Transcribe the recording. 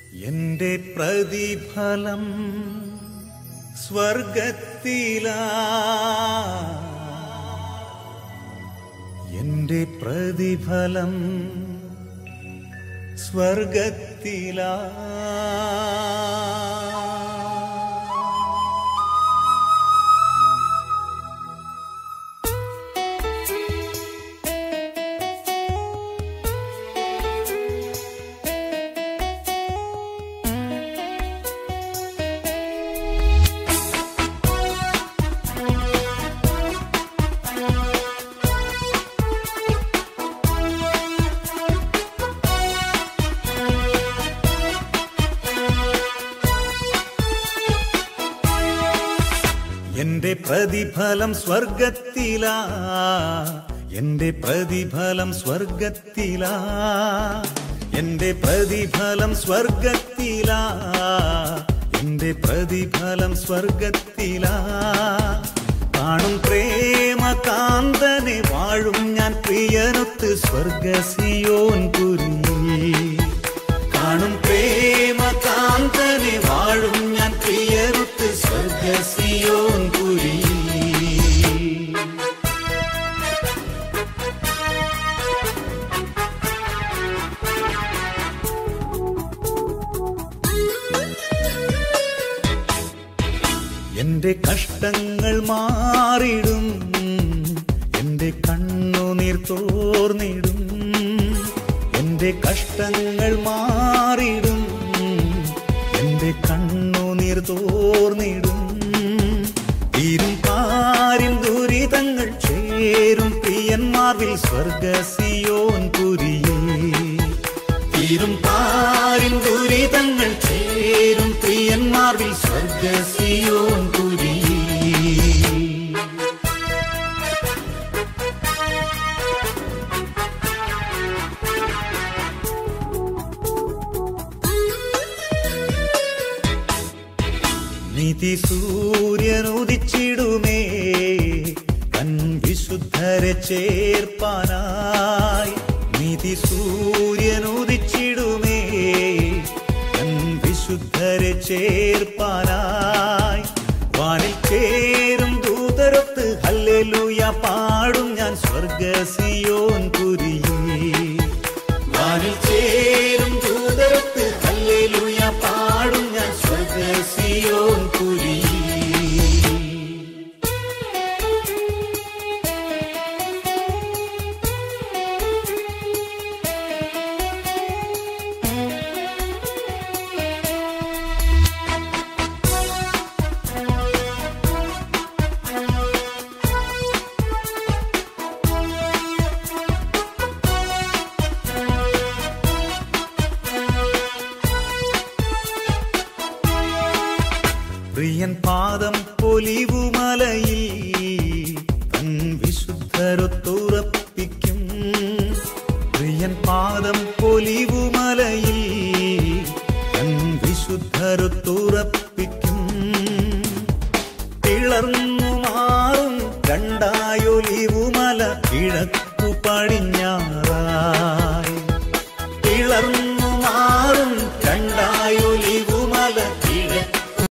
എന്റെ പ്രതിഫലം സ്വർഗത്തിലാ എന്റെ പ്രതിഫലം സ്വർഗത്തിലാ എന്റെ പ്രതിഫലം സ്വർഗത്തിലാ എന്റെ പ്രതിഫലം സ്വർഗത്തിലാ എന്റെ പ്രതിഫലം സ്വർഗത്തിലാ എന്റെ പ്രതിഫലം സ്വർഗത്തിലാ കാണും പ്രേമ കാന്തനെ വാഴും ഞാൻ പ്രിയനൊത്ത് സ്വർഗസിയോൻ പുരി കാണും പ്രേമ കാന്തനെ വാഴും ഞാൻ പ്രിയറുത്ത് സ്വർഗസിയോൻ പുരി എന്റെ കഷ്ടങ്ങൾ മാറിടും എന്റെ കണ്ണുനീർ തോർന്നിടും എന്റെ കഷ്ടങ്ങൾ മാറിടും എന്റെ കണ്ണുനീർ തോർന്നിടും തീരും പാരിൽ ദുരിതങ്ങൾ ചേരും പ്രിയന്മാർവിൽ സ്വർഗസിയോൻ പുരിയേ തീരും പാരിൻ ദുരിതങ്ങൾ ചേരും പ്രിയന്മാർവിൽ സ്വർഗസിയോൻ പുരി നിധി സൂര്യനുദിച്ചിടുമേ തൻ വിശുദ്ധരെ ചേർപ്പാനായി നിധി സൂര്യനുദിച്ചിടുമേ തൻ വിശുദ്ധരെ ചേർപ്പാനായി വാനിൽ ചേരും ദൂതരൊത്ത് ഹല്ലേലൂയ പാടും ഞാൻ സ്വർഗസിയോൻ പുരിയേ വാനിൽ ചേരും ദൂതരത്ത് ഹല്ലേലൂയ പാടും ഞാൻ സ്വർഗസിയോൻ പുരി പ്രിയൻ പാദം പൊലിവുമലയിൽ തൻ വിശുദ്ധരൊത്തുറപ്പിക്കും പ്രിയൻ പാദം പൊലിവുമലയിൽ തൻ വിശുദ്ധരൊത്തുറപ്പിക്കും പിളർന്നു മാറും രണ്ടായൊലിവുമല കിഴക്കു പടിഞ്ഞാറായി പിളർന്നു